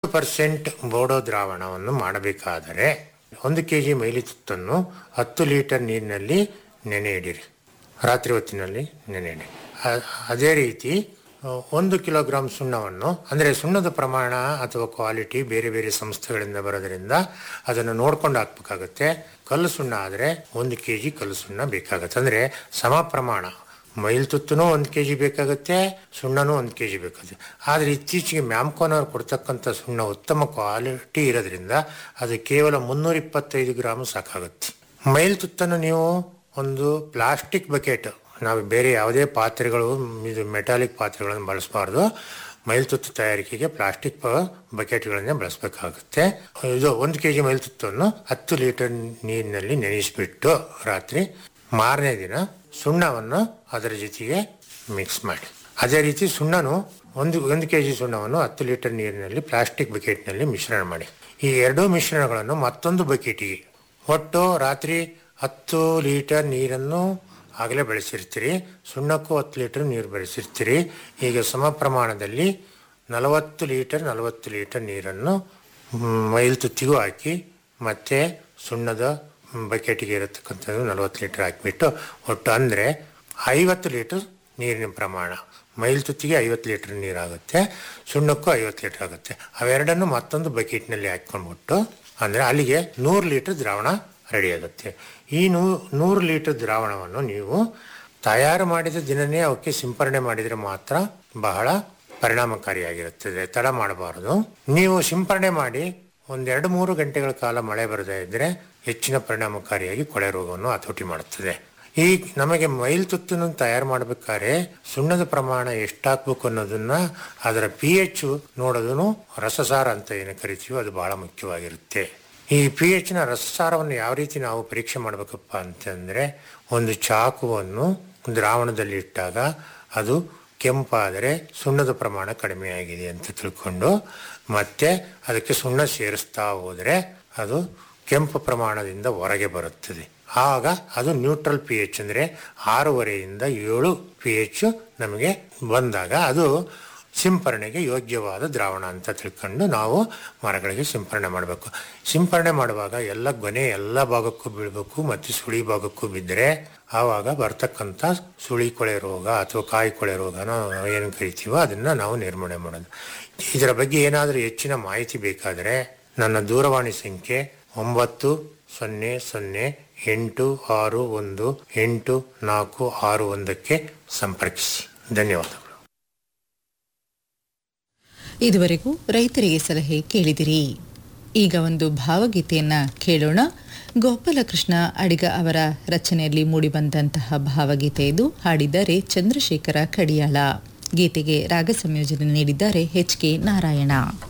percent Bodo ದ್ರಾವಣವನ್ನು ಮಾಡಬೇಕಾದರೆ ಒಂದು ಕೆ ಜಿ ಮೈಲಿ ತುತ್ತನ್ನು ಹತ್ತು ಲೀಟರ್ ನೀರಿನಲ್ಲಿ ನೆನೆ ಇಡಿರಿ ರಾತ್ರಿ ಹೊತ್ತಿನಲ್ಲಿ ನೆನೆ ಇಡಿ ಅ- ಅದೇ ರೀತಿ ಆ, ಒಂದು ಕಿಲೋಗ್ರಾಂ ಸುಣ್ಣವನ್ನು ಅಂದರೆ ಸುಣ್ಣದ ಪ್ರಮಾಣ ಅಥವಾ ಕ್ವಾಲಿಟಿ ಬೇರೆ ಬೇರೆ ಸಂಸ್ಥೆಗಳಿಂದ ಬರೋದ್ರಿಂದ ಅದನ್ನು ನೋಡ್ಕೊಂಡು ಹಾಕ್ಬೇಕಾಗತ್ತೆ ಕಲ್ಲು ಸುಣ್ಣ ಆದರೆ ಒಂದು ಕೆ ಜಿ ಕಲ್ಲು ಸುಣ್ಣ ಬೇಕಾಗತ್ತೆ ಅಂದರೆ ಸಮ ಪ್ರಮಾಣ ಮೈಲ್ ತುತ್ತೂ ಒಂದು ಕೆ ಜಿ ಬೇಕಾಗುತ್ತೆ ಸುಣ್ಣನೂ ಒಂದು ಕೆ ಜಿ ಬೇಕಾಗುತ್ತೆ ಆದರೆ ಇತ್ತೀಚೆಗೆ ಮ್ಯಾಮ್ಕೋನವ್ರು ಕೊಡ್ತಕ್ಕಂಥ ಸುಣ್ಣ ಉತ್ತಮ ಕ್ವಾಲಿಟಿ ಇರೋದ್ರಿಂದ ಅದು ಕೇವಲ ಮುನ್ನೂರ ಇಪ್ಪತ್ತೈದು ಗ್ರಾಮ್ ಸಾಕಾಗುತ್ತೆ ಮೈಲ್ ತುತ್ತನ್ನು ನೀವು ಒಂದು ಪ್ಲಾಸ್ಟಿಕ್ ಬಕೆಟ್ ನಾವು ಬೇರೆ ಯಾವುದೇ ಪಾತ್ರೆಗಳು ಇದು ಮೆಟಾಲಿಕ್ ಪಾತ್ರೆಗಳನ್ನು ಬಳಸಬಾರ್ದು ಮೈಲ್ತುತ್ತು ತಯಾರಿಕೆಗೆ ಪ್ಲಾಸ್ಟಿಕ್ ಬಕೆಟ್ಗಳನ್ನೇ ಬಳಸಬೇಕಾಗುತ್ತೆ ಇದು ಒಂದು ಕೆ ಜಿ ಮೈಲ್ತುತ್ತನ್ನು ಹತ್ತು ಲೀಟರ್ ನೀರಿನಲ್ಲಿ ನೆನೆಸಿಬಿಟ್ಟು ರಾತ್ರಿ ಮಾರನೇ ದಿನ ಸುಣ್ಣವನ್ನು ಅದರ ಜೊತೆಗೆ ಮಿಕ್ಸ್ ಮಾಡಿ ಅದೇ ರೀತಿ ಸುಣ್ಣನು ಒಂದು ಒಂದು ಕೆ ಜಿ ಸುಣ್ಣವನ್ನು ಹತ್ತು ಲೀಟರ್ ನೀರಿನಲ್ಲಿ ಪ್ಲಾಸ್ಟಿಕ್ ಬಕೆಟ್ನಲ್ಲಿ ಮಿಶ್ರಣ ಮಾಡಿ ಈ ಎರಡೂ ಮಿಶ್ರಣಗಳನ್ನು ಮತ್ತೊಂದು ಬಕೆಟಿಗೆ ಒಟ್ಟು ರಾತ್ರಿ ಹತ್ತು ಲೀಟರ್ ನೀರನ್ನು ಆಗಲೇ ಬೆಳೆಸಿರ್ತೀರಿ ಸುಣ್ಣಕ್ಕೂ ಹತ್ತು ಲೀಟರ್ ನೀರು ಬೆಳೆಸಿರ್ತೀರಿ ಈಗ ಸಮ ಪ್ರಮಾಣದಲ್ಲಿ ನಲವತ್ತು ಲೀಟರ್ ನಲವತ್ತು ಲೀಟರ್ ನೀರನ್ನು ಮ್, ಮೈಲ್ ತುತ್ತಿಗೂ ಹಾಕಿ ಮತ್ತು ಸುಣ್ಣದ ಬಕೆಟಿಗೆ ಇರತಕ್ಕಂಥದ್ದು ನಲವತ್ತು ಲೀಟರ್ ಹಾಕಿಬಿಟ್ಟು ಒಟ್ಟು ಅಂದರೆ ಐವತ್ತು ಲೀಟರ್ ನೀರಿನ ಪ್ರಮಾಣ ಮೈಲ್ ತುತ್ತಿಗೆ ಐವತ್ತು ಲೀಟರ್ ನೀರಾಗುತ್ತೆ ಸುಣ್ಣಕ್ಕೂ ಐವತ್ತು ಲೀಟರ್ ಆಗುತ್ತೆ ಅವೆರಡನ್ನು ಮತ್ತೊಂದು ಬಕೆಟ್ನಲ್ಲಿ ಹಾಕ್ಕೊಂಡ್ಬಿಟ್ಟು ಅಂದರೆ ಅಲ್ಲಿಗೆ ನೂರು ಲೀಟರ್ ದ್ರಾವಣ ರೆಡಿ ಆಗುತ್ತೆ ಈ ನೂ ನೂರು ಲೀಟರ್ ದ್ರಾವಣವನ್ನು ನೀವು ತಯಾರು ಮಾಡಿದ ದಿನನೇ ಅವಕ್ಕೆ ಸಿಂಪರಣೆ ಮಾಡಿದರೆ ಮಾತ್ರ ಬಹಳ ಪರಿಣಾಮಕಾರಿಯಾಗಿರುತ್ತದೆ ತಡ ಮಾಡಬಾರದು ನೀವು ಸಿಂಪರಣೆ ಮಾಡಿ ಒಂದೆರಡು ಮೂರು ಗಂಟೆಗಳ ಕಾಲ ಮಳೆ ಬರದೇ ಇದ್ದರೆ ಹೆಚ್ಚಿನ ಪರಿಣಾಮಕಾರಿಯಾಗಿ ಕೊಳೆ ರೋಗವನ್ನು ಹತೋಟಿ ಮಾಡುತ್ತದೆ ಈ ನಮಗೆ ಮೈಲ್ ತುತ್ತನ್ನು ತಯಾರು ಮಾಡಬೇಕಾದ್ರೆ ಸುಣ್ಣದ ಪ್ರಮಾಣ ಎಷ್ಟಾಕ್ಬೇಕು ಅನ್ನೋದನ್ನ ಅದರ ಪಿ ಎಚ್ ನೋಡೋದನ್ನು ರಸಸಾರ ಅಂತ ಏನು ಕರಿತೀವೋ ಅದು ಬಹಳ ಮುಖ್ಯವಾಗಿರುತ್ತೆ ಈ ಪಿ ಎಚ್ನ ರಸಸಾರವನ್ನು ಯಾವ ರೀತಿ ನಾವು ಪರೀಕ್ಷೆ ಮಾಡಬೇಕಪ್ಪ ಅಂತಂದರೆ ಒಂದು ಚಾಕುವನ್ನು ದ್ರಾವಣದಲ್ಲಿ ಇಟ್ಟಾಗ ಅದು ಕೆಂಪಾದರೆ ಸುಣ್ಣದ ಪ್ರಮಾಣ ಕಡಿಮೆಯಾಗಿದೆ ಅಂತ ತಿಳ್ಕೊಂಡು ಮತ್ತೆ ಅದಕ್ಕೆ ಸುಣ್ಣ ಸೇರಿಸ್ತಾ ಹೋದರೆ ಅದು ಕೆಂಪು ಪ್ರಮಾಣದಿಂದ ಹೊರಗೆ ಬರುತ್ತದೆ ಆಗ ಅದು ನ್ಯೂಟ್ರಲ್ ಪಿ ಎಚ್ ಅಂದರೆ ಆರೂವರೆಯಿಂದ ಏಳು ಪಿ ಎಚ್ ನಮಗೆ ಬಂದಾಗ ಅದು ಸಿಂಪರಣೆಗೆ ಯೋಗ್ಯವಾದ ದ್ರಾವಣ ಅಂತ ತಿಳ್ಕೊಂಡು ನಾವು ಮರಗಳಿಗೆ ಸಿಂಪರಣೆ ಮಾಡಬೇಕು ಸಿಂಪರಣೆ ಮಾಡುವಾಗ ಎಲ್ಲ ಗೊನೆ ಎಲ್ಲ ಭಾಗಕ್ಕೂ ಬೀಳಬೇಕು ಮತ್ತು ಸುಳಿ ಭಾಗಕ್ಕೂ ಬಿದ್ದರೆ ಆವಾಗ ಬರ್ತಕ್ಕಂಥ ಸುಳಿ ಕೊಳೆ ರೋಗ ಅಥವಾ ಕಾಯಿ ಕೊಳೆ ರೋಗನ ಏನು ಕರಿತೀವೋ ಅದನ್ನು ನಾವು ನಿರ್ಮೂಲನೆ ಮಾಡೋದು ಇದರ ಬಗ್ಗೆ ಏನಾದರೂ ಹೆಚ್ಚಿನ ಮಾಹಿತಿ ಬೇಕಾದರೆ ನನ್ನ ದೂರವಾಣಿ ಸಂಖ್ಯೆ ಒಂಬತ್ತು ಸೊನ್ನೆ ಸೊನ್ನೆ ಎಂಟು ಆರು ಒಂದು ಎಂಟು ನಾಲ್ಕು ಆರು ಒಂದಕ್ಕೆ ಸಂಪರ್ಕಿಸಿ ಧನ್ಯವಾದಗಳು ಇದುವರೆಗೂ ರೈತರಿಗೆ ಸಲಹೆ ಕೇಳಿದಿರಿ ಈಗ ಒಂದು ಭಾವಗೀತೆಯನ್ನ ಕೇಳೋಣ ಗೋಪಾಲಕೃಷ್ಣ ಅಡಿಗ ಅವರ ರಚನೆಯಲ್ಲಿ ಮೂಡಿಬಂದಂತಹ ಭಾವಗೀತೆ ಇದು ಹಾಡಿದ್ದಾರೆ ಚಂದ್ರಶೇಖರ ಕಡಿಯಾಳ ಗೀತೆಗೆ ರಾಗ ಸಂಯೋಜನೆ ನೀಡಿದ್ದಾರೆ ಎಚ್ ಕೆ ನಾರಾಯಣ